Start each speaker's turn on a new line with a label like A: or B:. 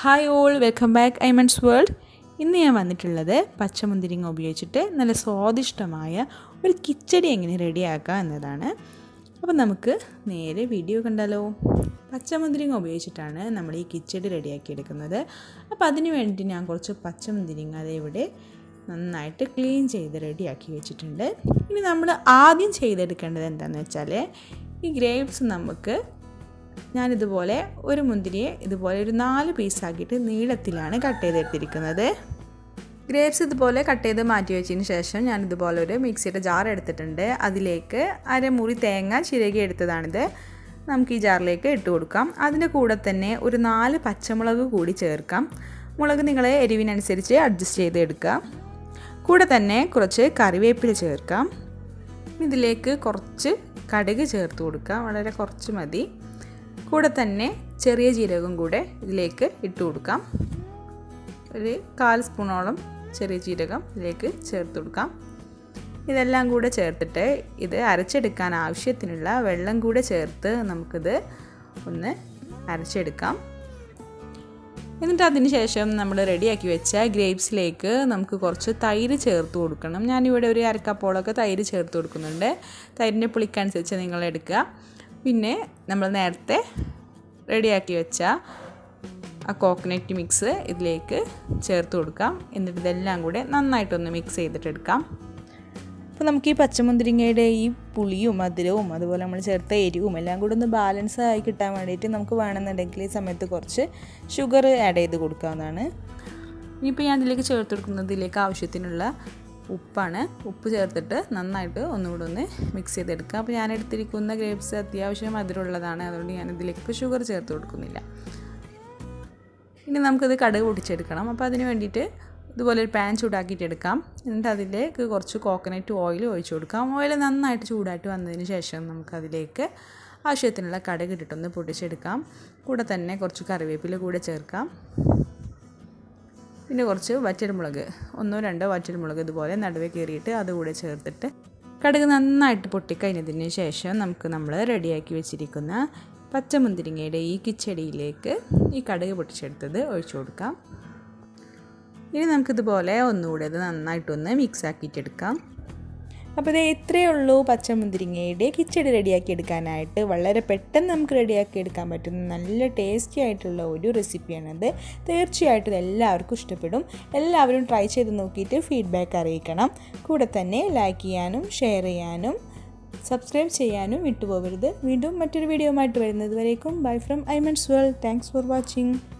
A: hi all welcome back Aimon's world ഇന്ന് ഞാൻ വന്നിട്ടുള്ളത് പച്ചമുന്തിരിങ്ങ ഉപയോഗിച്ചിട്ട് നല്ല സ്വാദിഷ്ടമായ ഒരു കിച്ചടി എങ്ങനെ റെഡിയാക്കാം എന്നതാണ് അപ്പോൾ നമുക്ക് നേരെ വീഡിയോ കണ്ടാലോ പച്ചമുന്തിരിങ്ങ ഉപയോഗിച്ചിട്ടാണ് നമ്മൾ ഈ കിച്ചടി റെഡിയാക്കി എടുക്കുന്നത് അപ്പോൾ അതിന് വേണ്ടി ഞാൻ കുറച്ച് പച്ചമുന്തിരിങ്ങ അതേ ഇവിടെ നന്നായിട്ട് ക്ലീൻ ചെയ്ത് റെഡിയാക്കി വെച്ചിട്ടുണ്ട് ഇനി നമ്മൾ ആദ്യം ചെയ്തെടുക്കേണ്ടത് എന്താണെന്ന് വെച്ചാൽ ഈ ഗ്രേപ്സ് നമുക്ക് ഞാനിതുപോലെ ഒരു മുന്തിരിയെ ഇതുപോലെ ഒരു നാല് പീസാക്കിയിട്ട് നീളത്തിലാണ് കട്ട് ചെയ്തെടുത്തിരിക്കുന്നത് ഗ്രേപ്സ് ഇതുപോലെ കട്ട് ചെയ്ത് മാറ്റി വെച്ചതിന് ശേഷം ഞാൻ ഇതുപോലെ ഒരു മിക്സിയുടെ ജാർ എടുത്തിട്ടുണ്ട് അതിലേക്ക് അരമുറി തേങ്ങ ചിരകി എടുത്തതാണിത് നമുക്ക് ഈ ജാറിലേക്ക് ഇട്ട് കൊടുക്കാം അതിൻ്റെ കൂടെ തന്നെ ഒരു നാല് പച്ചമുളക് കൂടി ചേർക്കാം മുളക് നിങ്ങൾ എരിവിനനുസരിച്ച് അഡ്ജസ്റ്റ് ചെയ്ത് എടുക്കുക കൂടെ തന്നെ കുറച്ച് കറിവേപ്പില ചേർക്കാം ഇതിലേക്ക് കുറച്ച് കടുക് ചേർത്ത് കൊടുക്കാം വളരെ കുറച്ച് മതി കൂടെ തന്നെ ചെറിയ ജീരകം കൂടെ ഇതിലേക്ക് ഇട്ട് കൊടുക്കാം ഒരു കാൽ സ്പൂണോളം ചെറിയ ജീരകം ഇതിലേക്ക് ചേർത്ത് കൊടുക്കാം ഇതെല്ലാം കൂടെ ചേർത്തിട്ട് ഇത് അരച്ചെടുക്കാൻ ആവശ്യത്തിനുള്ള വെള്ളം കൂടെ ചേർത്ത് നമുക്കിത് ഒന്ന് അരച്ചെടുക്കാം എന്നിട്ട് അതിന് ശേഷം നമ്മൾ റെഡിയാക്കി വെച്ച ഗ്രേപ്സിലേക്ക് നമുക്ക് കുറച്ച് തൈര് ചേർത്ത് കൊടുക്കണം ഞാനിവിടെ ഒരു അരക്കപ്പോളൊക്കെ തൈര് ചേർത്ത് കൊടുക്കുന്നുണ്ട് തൈരിൻ്റെ പുളിക്കനുസരിച്ച് നിങ്ങൾ എടുക്കുക പിന്നെ നമ്മൾ നേരത്തെ റെഡിയാക്കി വെച്ച ആ കോക്കനട്ട് മിക്സ് ഇതിലേക്ക് ചേർത്ത് കൊടുക്കാം എന്നിട്ട് ഇതെല്ലാം കൂടെ നന്നായിട്ടൊന്ന് മിക്സ് ചെയ്തിട്ടെടുക്കാം അപ്പോൾ നമുക്ക് ഈ പച്ചമുന്തിരിങ്ങയുടെ ഈ പുളിയും മധുരവും അതുപോലെ നമ്മൾ ചേർത്ത എരിവും എല്ലാം കൂടെ ഒന്ന് ബാലൻസ് ആയി കിട്ടാൻ വേണ്ടിയിട്ട് നമുക്ക് വേണമെന്നുണ്ടെങ്കിൽ ഈ സമയത്ത് കുറച്ച് ഷുഗർ ആഡ് ചെയ്ത് കൊടുക്കാവുന്നതാണ് ഇനിയിപ്പോൾ ഞാൻ ഇതിലേക്ക് ചേർത്ത് കൊടുക്കുന്നത് ഇതിലേക്ക് ആവശ്യത്തിനുള്ള ഉപ്പാണ് ഉപ്പ് ചേർത്തിട്ട് നന്നായിട്ട് ഒന്നുകൂടെ ഒന്ന് മിക്സ് ചെയ്തെടുക്കുക അപ്പോൾ ഞാൻ എടുത്തിരിക്കുന്ന ഗ്രേപ്സ് അത്യാവശ്യം മധുരമുള്ളതാണ് അതുകൊണ്ട് ഞാൻ ഇതിലേക്ക് ഷുഗർ ചേർത്ത് കൊടുക്കുന്നില്ല ഇനി നമുക്കിത് കടുക് പൊട്ടിച്ചെടുക്കണം അപ്പോൾ അതിന് വേണ്ടിയിട്ട് ഇതുപോലെ ഒരു പാൻ ചൂടാക്കിയിട്ട് എടുക്കാം എന്നിട്ട് അതിലേക്ക് കുറച്ച് കോക്കനട്ട് ഓയിൽ ഒഴിച്ചു കൊടുക്കാം ഓയിൽ നന്നായിട്ട് ചൂടായിട്ട് വന്നതിന് ശേഷം നമുക്കതിലേക്ക് ആവശ്യത്തിനുള്ള കടുക് ഇട്ടിട്ടൊന്ന് പൊട്ടിച്ചെടുക്കാം കൂടെ തന്നെ കുറച്ച് കറിവേപ്പില കൂടെ ചേർക്കാം പിന്നെ കുറച്ച് വറ്റൽമുളക് ഒന്നോ രണ്ടോ വറ്റൽമുളക് ഇതുപോലെ നടുവേ കീറിയിട്ട് അതുകൂടെ ചേർത്തിട്ട് കടുക് നന്നായിട്ട് പൊട്ടിക്കഴിഞ്ഞതിന് ശേഷം നമുക്ക് നമ്മൾ റെഡിയാക്കി വെച്ചിരിക്കുന്ന പച്ചമുന്തിരിങ്ങയുടെ ഈ കിച്ചടിയിലേക്ക് ഈ കടുക് പൊട്ടിച്ചെടുത്തത് ഒഴിച്ചു കൊടുക്കാം ഇനി നമുക്കിതുപോലെ ഒന്നുകൂടെ ഇത് നന്നായിട്ടൊന്ന് മിക്സ് ആക്കിയിട്ടെടുക്കാം അപ്പോൾ ഇത് ഇത്രയേ ഉള്ളൂ പച്ചമുന്തിരിങ്ങയുടെ കിച്ചടി റെഡിയാക്കി എടുക്കാനായിട്ട് വളരെ പെട്ടെന്ന് നമുക്ക് റെഡിയാക്കി എടുക്കാൻ പറ്റുന്ന നല്ല ടേസ്റ്റി ആയിട്ടുള്ള ഒരു റെസിപ്പിയാണത് തീർച്ചയായിട്ടും ഇത് എല്ലാവർക്കും ഇഷ്ടപ്പെടും എല്ലാവരും ട്രൈ ചെയ്ത് നോക്കിയിട്ട് ഫീഡ്ബാക്ക് അറിയിക്കണം കൂടെ തന്നെ ലൈക്ക് ചെയ്യാനും ഷെയർ ചെയ്യാനും സബ്സ്ക്രൈബ് ചെയ്യാനും വിട്ടുപോകരുത് വീണ്ടും മറ്റൊരു വീഡിയോ ആയിട്ട് വരുന്നത് വരേക്കും bye from Aimon's world thanks for watching